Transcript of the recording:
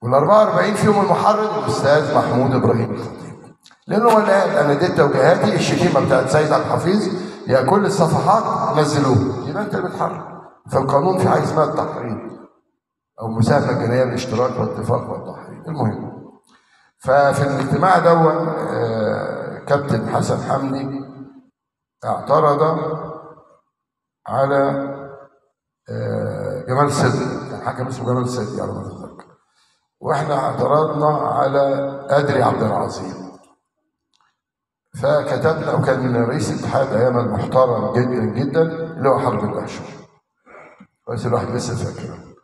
وال 44 فيهم المحرض الاستاذ محمود ابراهيم الخطيب لانه هو اللي قال انا اديت توجيهاتي الشتيمه بتاعت سيد عبد الحفيظ يا كل الصفحات نزلوه يبقى انت اللي بتحرك فالقانون في حاجه اسمها التحريض او مساهمه جنائيه بالاشتراك والاتفاق والتحريض المهم ففي الاجتماع ده كابتن حسن حمدي اعترض على آه، جمال صدقي كان حكم اسمه جمال صدقي على ما اتذكر واحنا اعترضنا على ادري عبد العظيم فكتبنا وكان من رئيس الاتحاد ايام المحترم جدا جدا اللي هو حرب الاشهر بس الواحد لسه فاكره